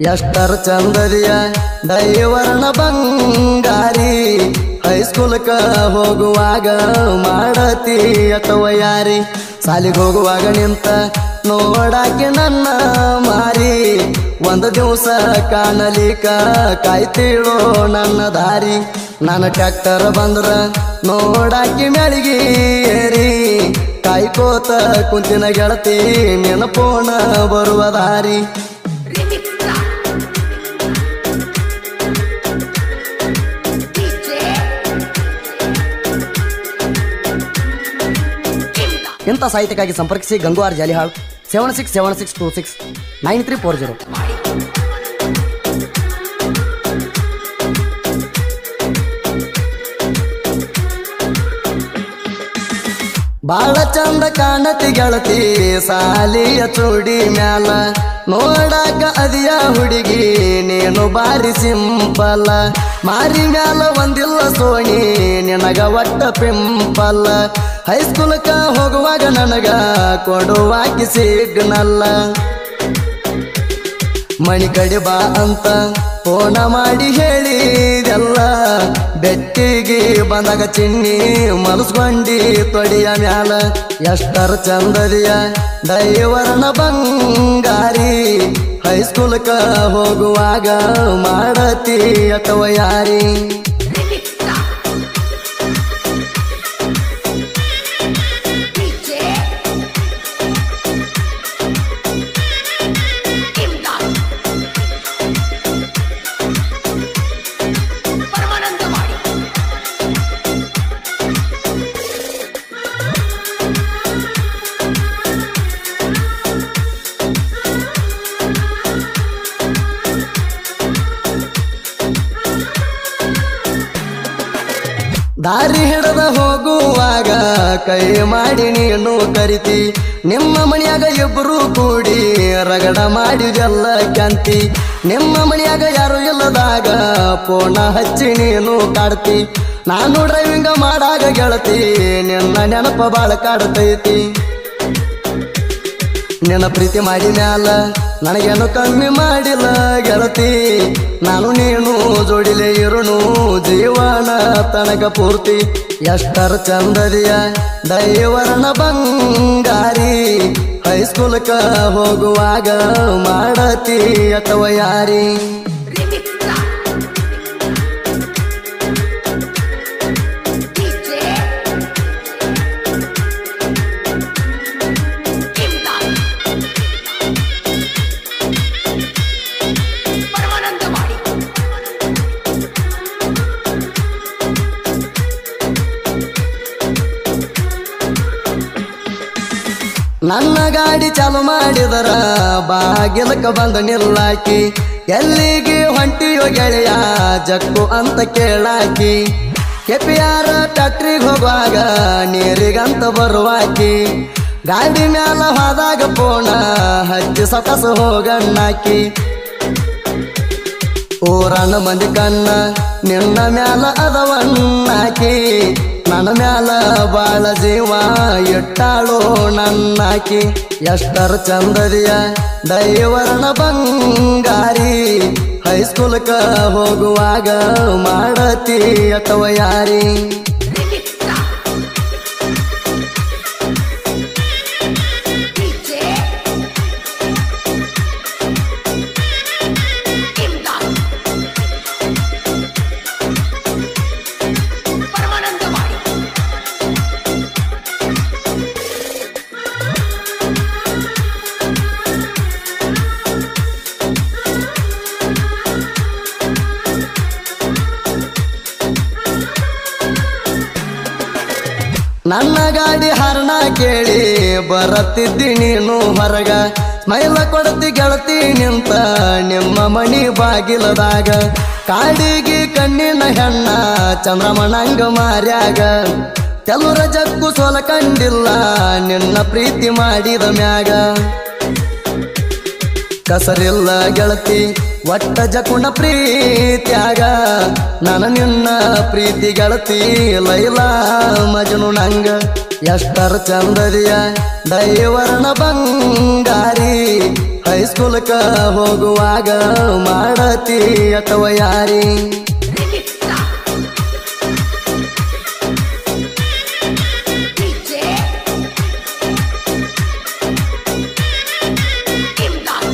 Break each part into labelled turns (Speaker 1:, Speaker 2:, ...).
Speaker 1: ಎಷ್ಟರ ಚಂದದಿಯ ದೈವರ್ಣ ಬಂಗಾರಿ ಹೈಸ್ಕೂಲ್ಕ ಹೋಗುವಾಗ ಮಾಡತಿ ಅಥವಾ ಯಾರಿ ಸಾಲಿಗೆ ಹೋಗುವಾಗ ನಿಂತ ನೋಡಾಕಿ ನನ್ನ ಮಾರಿ ಒಂದು ದಿವಸ ಕಾಣಲಿಕ ಕಾಯ್ತಿಳೋ ನನ್ನ ದಾರಿ ನನ್ನ ಟ್ರ್ಯಾಕ್ಟರ್ ಬಂದ್ರ ನೋಡಾಕಿ ಮೆಳಗಿ ಏರಿ ಕಾಯ್ಕೋತ ಕುಂತಿನ ಗೆಳತಿ ನೆನಪೋಣ ಬರುವ ದಾರಿ
Speaker 2: Remix Star. DJ. Kimda.
Speaker 1: ಇಂಥ ಸಾಹಿತ್ಯಕ್ಕಾಗಿ ಸಂಪರ್ಕಿಸಿ Ganguwar Jalihal seven six seven six two six nine three four zero ಬಾಳ ಚಂದ ಕಾಣತಿ ಗೆಳತಿ ಸಾಲಿಯ ಚೂಡಿ ಮ್ಯಾಲ ನೋಡಾಕ ಅದಿಯ ಹುಡುಗಿ ನೀನು ಬಾರಿ ಸಿಂಪಲ್ಲ ಮಾರಿ ಮ್ಯಾಲ ಒಂದಿಲ್ಲ ಸೋಣಿ ನಿನಗ ಒಟ್ಟ ಪಿಂಪಲ್ಲ ಹೈಸ್ಕೂಲ್ಕ ಹೋಗುವಾಗ ನನಗ ಕೊಡುವಾಕಿ ಸಿಗ್ನಲ್ಲ ಮಣಿ ಕಡೆ ಬಾ ಅಂತ ಫೋನ ಮಾಡಿ ಹೇಳಿದೆಲ್ಲ ಬೆಟ್ಟಿಗೆ ಬಂದಾಗ ಚಿನ್ನಿ ಮಲಸ್ಕೊಂಡಿ ತೊಡಿಯ ಮ್ಯಾಲ ಎಷ್ಟರ ಚಂದದಿಯ ದೈವರ್ಣ ಬಂಗಾರಿ ಹೈಸ್ಕೂಲ್ಕ ಹೋಗುವಾಗ ಮಾಡತಿ ಅಥವಾ ಯಾರಿ
Speaker 2: Remix Star. DJ. Kimda. Paramanandawadi
Speaker 1: ದಾರಿ ಹಿಡದ ಹೋಗುವಾಗ ಕೈ ಮಾಡಿ ನೀನು ಕರಿತಿ ನಿಮ್ಮ ಮನೆಯಾಗ ಇಬ್ಬರು ಕೂಡಿ ರಗಡ ಮಾಡಿದೆಲ್ಲ ಕ್ಯಾಂತಿ ನಿಮ್ಮ ಮನೆಯಾಗ ಯಾರು ಇಲ್ಲದಾಗ ಫೋನ ಹಚ್ಚಿ ನೀನು ಕಾಡ್ತಿ ನಾನು ಡ್ರೈವಿಂಗ್ ಮಾಡಾಗ ಗೆಳತಿ ನಿನ್ನ ನೆನಪ ಬಾಳ ಕಾಡ್ತೈತಿ ನಿನ್ನ ಪ್ರೀತಿ ಮಾಡಿ ಮ್ಯಾಲ ನನಗೇನು ಕಮ್ಮಿ ಮಾಡಿಲ್ಲ ಗೆಳತಿ ನಾನು ನೀನು ಜೋಡಿಲೆ ಇರುನು ಜೀವನ ತನಕ ಪೂರ್ತಿ ಎಷ್ಟರ ಚಂದದಿಯ ದೈವರ್ಣ ಬಂಗಾರಿ ಹೈಸ್ಕೂಲ್ಕ ಹೋಗುವಾಗ ಮಾಡತಿ ಅಥವಾ ಯಾರಿ
Speaker 2: Remix Star. DJ. Kimda. Paramanandawadi
Speaker 1: ನನ್ನ ಗಾಡಿ ಚಾಲು ಮಾಡಿದರ ಬಾಗಿಲಕ್ಕ ಬಂದ ನಿಲ್ಲಾಕಿ ಎಲ್ಲಿಗೆ ಹೊಂಟಿಯೋ ಗೆಳೆಯ ಜಕ್ಕು ಅಂತ ಕೇಳಾಕಿ ಕೆಪಿಯಾರ ಫ್ಯಾಕ್ಟ್ರಿಗೆ ಹೋಗುವಾಗ ನೀರಿಗಂತ ಬರುವಾಕಿ ಗಾಡಿ ಮ್ಯಾಲ ಹೋದಾಗ ಪೋಣ ಹಚ್ಚಿ ಸಕಸ ಹೋಗಣ್ಣಾಕಿ ಊರನ ಮಂದಿ ಕಣ್ಣ ನಿನ್ನ ಮ್ಯಾಲ ಅದವನ್ನಾಕಿ ನನ್ನ ಮ್ಯಾಲ ಬಾಳ ಜೀವ ಇಟ್ಟಾಳು ನನ್ನಾಕಿ ಎಷ್ಟರ ಚಂದದಿಯ ದೈವರ್ಣ ಬಂಗಾರಿ ಹೈಸ್ಕೂಲ್ಕ ಹೋಗುವಾಗ ಮಾಡತಿ ಅಥವಾ ಯಾರಿ
Speaker 2: Remix Star. DJ. Kimda. Paramanandawadi
Speaker 1: ನನ್ನ ಗಾಡಿ ಹರಣ ಕೇಳಿ ಬರತ್ತಿದ್ದಿ ನೀನು ಹೊರಗ ಮೈಲ ಕೊಡತಿ ಗೆಳತಿ ನಿಂತ ನಿಮ್ಮ ಮಣಿ ಬಾಗಿಲದಾಗ ಕಾಡಿಗೆ ಕಣ್ಣಿನ ಹೆಣ್ಣ ಚಂದ್ರಮಣಂಗ ಮಾರ್ಯಾಗ ಕೆಲವರ ಜಗ್ಗು ಸೋಲ ಕಂಡಿಲ್ಲ ನಿನ್ನ ಪ್ರೀತಿ ಮಾಡಿದ ಮ್ಯಾಗ ಕಸರಿಲ್ಲ ಗೆಳತಿ ಒಟ್ಟ ಜಕುಣ ಪ್ರೀತ್ಯಾಗ ನಾನು ನಿನ್ನ ಪ್ರೀತಿ ಗೆಳತಿ ಲೈಲಾ ಮಜನು ನಂಗ ಎಷ್ಟರ ಚಂದದಿಯ ದೈವರ್ಣ ಬಂಗಾರಿ ಹೈಸ್ಕೂಲ್ಕ ಹೋಗುವಾಗ ಮಾಡತಿ ಅಥವಾ ಯಾರಿ
Speaker 2: ರಿಮಿಕ್ಸ ಡಿಜೆ ಇಮ್ದಾದ್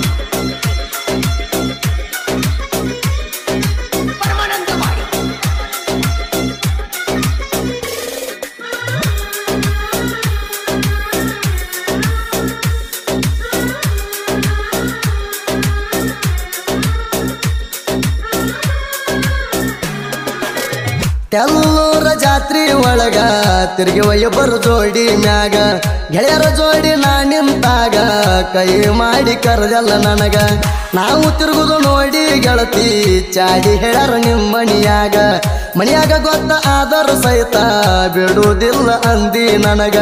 Speaker 2: ಪರಮಾನಂದವಾಡಿ
Speaker 1: ತೆಲ್ಲೂರ ಜಾತ್ರಿ ಒಳಗ ತಿರುಗಿ ಒಯ್ಯೊಬ್ಬರು ಜೋಡಿ ಮ್ಯಾಗ ಗೆಳೆಯರ ಜೋಡಿ ನಾ ನಿಂತಾಗ ಕೈ ಮಾಡಿ ಕರೆದಲ್ಲ ನನಗ ನಾವು ತಿರುಗುದು ನೋಡಿ ಗೆಳತಿ ಚಾಡಿ ಹೇಳ್ಯಾರ ನಿಮ್ಮ ಮನಿಯಾಗ ಮನಿಯಾಗ ಗೊತ್ತ ಆದರೂ ಸಹಿತ ಬಿಡುವುದಿಲ್ಲ ಅಂದಿ ನನಗ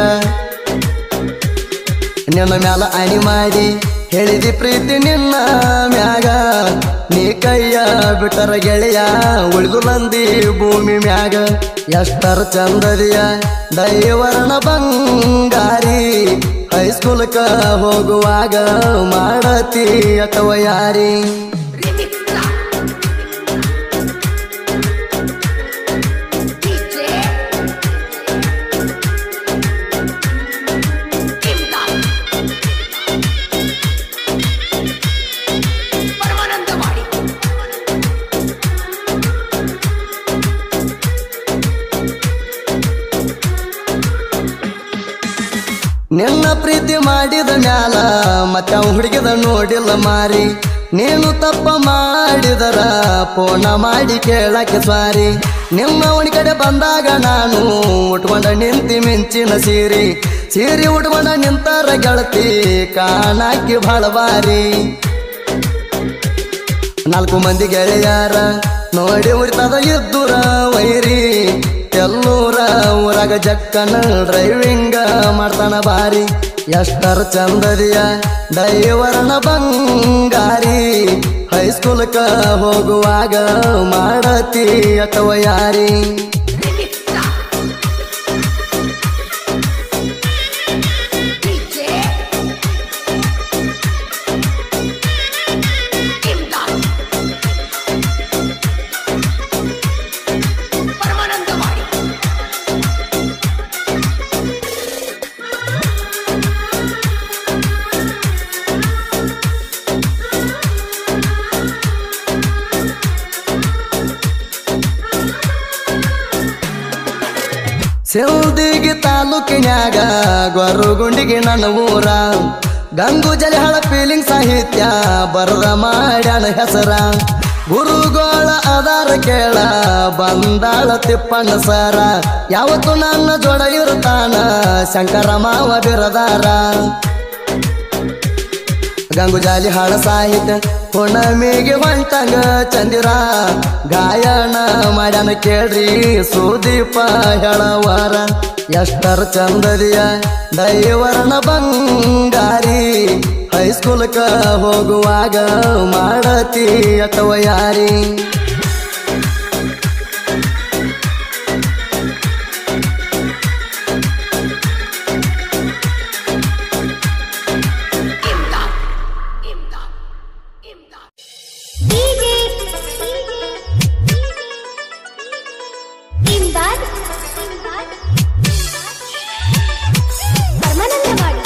Speaker 1: ನಿನ್ನ ಮ್ಯಾಲ ಅಣಿ ಮಾಡಿ ಹೇಳಿದಿ ಪ್ರೀತಿ ನಿನ್ನ ಮ್ಯಾಗ ನೀ ಕೈಯ ಬಿಟ್ಟರ ಗೆಳೆಯ ಉಳಿದು ನಂದಿ ಭೂಮಿ ಮ್ಯಾಗ ಎಷ್ಟರ ಚಂದದಿಯ ದೈವರ್ಣ ಬಂಗಾರಿ ಹೈಸ್ಕೂಲ್ಕ ಹೋಗುವಾಗ ಮಾಡತಿ ಅಥವಾ ಯಾರಿ
Speaker 2: ರಿಮಿಕ್ಸ ಡಿಜೆ ಇಮ್ದಾದ್ ಪರಮಾನಂದವಾಡಿ
Speaker 1: ನಿನ್ನ ಪ್ರೀತಿ ಮಾಡಿದ ಮ್ಯಾಲ ಮತ್ತೆ ಅವ್ ಹುಡುಗಿದ ನೋಡಿಲ್ಲ ಮಾರಿ ನೀನು ತಪ್ಪ ಮಾಡಿದರ ಫೋನ ಮಾಡಿ ಕೇಳಕ್ಕೆ ಸ್ವಾರಿ ನಿಮ್ಮ ಅವನ ಕಡೆ ಬಂದಾಗ ನಾನು ಉಟ್ಕೊಂಡ ನಿಂತಿ ಮಿಂಚಿನ ಸೀರಿ ಸೀರಿ ಉಟ್ಕೊಂಡ ನಿಂತರ ಗೆಳತಿ ಕಾಣಾಕಿ ಬಹಳ ಬಾರಿ ನಾಲ್ಕು ಮಂದಿ ಗೆಳೆಯಾರ ನೋಡಿ ಉರಿತದ ಇದ್ದುರ ವೈರಿ ಎಲ್ಲೂರ ಊರಾಗ ಜಕ್ಕನ ಡ್ರೈವಿಂಗ ಮಾಡ್ತಾನ ಬಾರಿ ಎಷ್ಟರ ಚಂದದಿಯ ದೈವರ್ಣ ಬಂಗಾರಿ ಹೈಸ್ಕೂಲ್ಕ ಹೋಗುವಾಗ ಮಾಡತಿ ಅಥವಾ ಯಾರಿ
Speaker 2: ರಿಮಿಕ್ಸ ಡಿಜೆ ಇಮ್ದಾದ್ ಪರಮಾನಂದವಾಡಿ
Speaker 1: ಸಿಲ್ದಿಗಿ ತಾಲೂಕಿನ್ಯಾಗ ಗೊರಗುಂಡಿಗೆ ನನ್ನ ಊರ ಗಂಗು ಜಲಹಳ ಫೀಲಿಂಗ್ ಸಾಹಿತ್ಯ ಬರದ ಮಾಡ್ಯಾನ ಹೆಸರ ಗುರುಗೋಳ ಅದಾರ ಕೇಳ ಬಂದಾಳ ತಿಪ್ಪಣ್ಣ ಸರ ಯಾವತ್ತು ನನ್ನ ಜೋಡ ಇರ್ತಾನ ಶಂಕರ ಮಾವ ಬಿರದಾರ ಗಂಗುಜಾಲಿ ಹಾಡ ಸಾಹಿತ್ಯ ಹುಣಮಿಗೆ ಹೊಂಟಂಗ ಚಂದಿರ ಗಾಯನ ಮಾಡ್ಯಾನ ಕೇಳ್ರಿ ಸುದೀಪ ಹೇಳವಾರ ಎಷ್ಟರ ಚಂದದಿಯ ದೈವರ್ಣ ಬಂಗಾರಿ ಹೈಸ್ಕೂಲ್ಕ ಹೋಗುವಾಗ ಮಾಡತಿ ಅಥವಾ ಯಾರಿ
Speaker 2: ಇಮ್ದಾದ್ ಇಮ್ದಾದ್ ಇಮ್ದಾದ್
Speaker 3: DJ ಇಮ್ದಾದ್ ಪರಮಾನಂದವಾಡಿ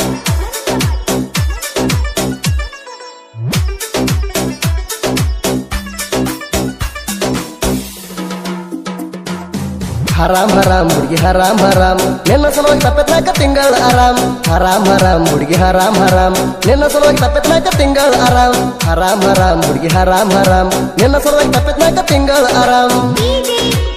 Speaker 1: ಹರಾಮ್ ಹರಾಮ್ ಹುಡುಗಿ ಹರಾಮ್ ಹರಾಮ್ ನಿನ್ನ ಸಲುವಾಗಿ ತಪ್ಪತ್ನಾಕ ತಿಂಗಳ ಆರಾಮ್ ಹರಾಮ್ ಹರಾಮ್ ಹುಡುಗಿ ಹರಾಮ್ ಹರಾಮ್ ನಿನ್ನ ಸಲುವಾಗಿ ತಪ್ಪತ್ನಾಕ ತಿಂಗಳ ಆರಾಮ್ ಹರಾಮ್ ಹರಾಮ್ ಹುಡುಗಿ ಹರಾಮ್ ಹರಾಮ್ ನಿನ್ನ ಸಲುವಾಗಿ ತಪ್ಪತ್ನಾಕ ತಿಂಗಳ ಆರಾಮ್
Speaker 3: DJ